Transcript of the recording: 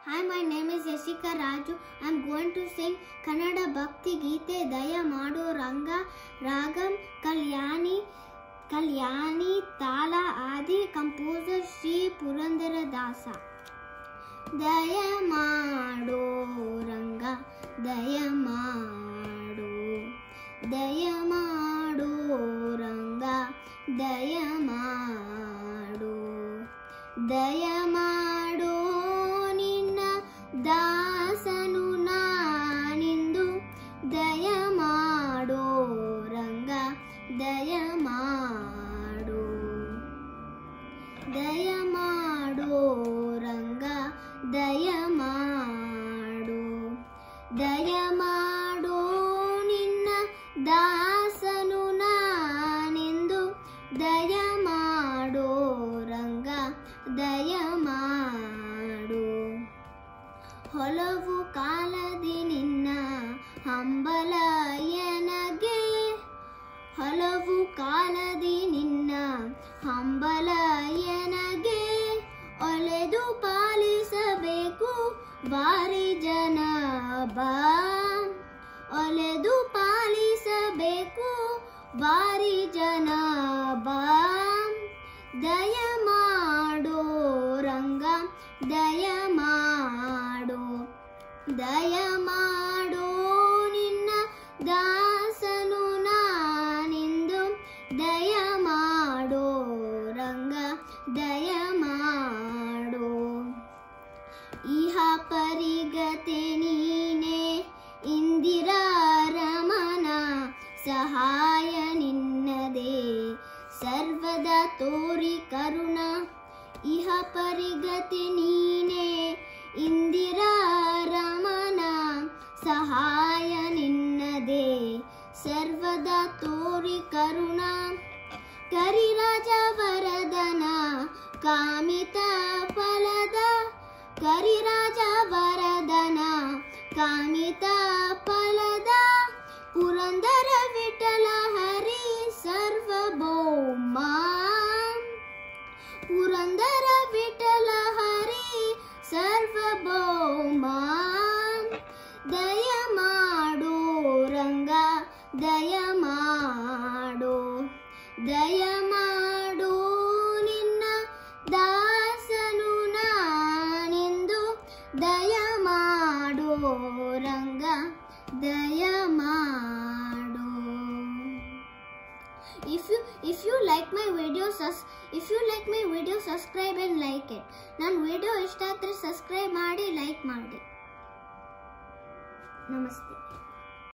Hi, my name is Yashika Raju. I'm going to sing Kannada Bhakti Geete Daya Mado Ranga Ragam Kalyani Kalyani Tala Adi Composer Sri Purandara Dasa. ದಯ ಮಾಡೋ ರಂಗ ದಯ ಮಾಡೋ ದಯ ಮಾಡೋ ರಂಗ ದಯ ಮಾಡೋ ದಯ ಮಾಡೋ ನಿನ್ನ ದಾಸನು ನಾನಿಂದು ದಯ ಮಾಡೋ ರಂಗ ದಯ ಮಾಡೋ ದಯ ಮಾಡೋ ರಂಗ ದಯ ಮಾಡೋ ದಯ ಮಾಡೋ ನಿನ್ನ ದಾಸನು ನಾನೆಂದು ದಯ ಮಾಡೋ ರಂಗ ದಯ ಮಾಡೋ ಹೊಲವು ಕಾಲದಿ ನಿನ್ನ ಹಂಬಲಯನಗೆ ಹಲವು ಕಾಲದಿ ನಿನ್ನ ಹಂಬಲಯನಗೆ ಒಲೆದು ಪಾಲಿಸಬೇಕು ಬಾರಿ ಜನ ಬಾ ಒಲೆದು ಪಾಲಿಸಬೇಕು ಬಾರಿ ಜನ ಬಾ ದಯ ಮಾಡೋ ರಂಗ ದಯ ಮಾಡೋ ದಯ ಮಾಡೋ ನಿನ್ನ ದಾಸನು ನಾನಿಂದು ದಯ ಮಾಡೋ ರಂಗ ದಯ ಮಾಡೋ ಇಹ ಪರಿಗತೆ ನೀನೆ ಇಂದಿರಾ ರಮಣ ಸಹಾಯ ನಿನ್ನದೇ ಸರ್ವದಾ ತೋರಿ ಕರುಣ ಇಹ ಪರಿಗತಿ ನೀನೆ ಇಂದಿರಾ ರಮಣ ಸಹಾಯ ನಿನ್ನದೇ ಸರ್ವದಾ ತೋರಿ ಕರುಣ ಕರಿರಾಜ ವರದನ ಕಾಮಿತ ಫಲದ ಕರಿರಾಜ ವರದನ ಕಾಮಿತ ಫಲದ ಪುರಂದರ ವಿಠಲ ಹರಿ ಸರ್ವಭೌಮ ಪುರಂದರ ವಿಠಲ ಹರಿ ಸರ್ವಭೌಮ ದಯ ಮಾಡೋ ರಂಗ ದಯ ಮಾಡೋ ದಯ ಮಾಡೋ ನಿನ್ನ ದಾಸನು ನಾನೆಂದು ದಯ ಮಾಡೋ ರಂಗ ದಯ ಮಾಡೋ if you if you like my video sus if you like my video subscribe and like it ನನ್ನ ವಿಡಿಯೋ ಇಷ್ಟ ಆದರೆ ಸಬ್ಸ್ಕ್ರೈಬ್ ಮಾಡಿ ಲೈಕ್ ಮಾಡಿ ನಮಸ್ತೆ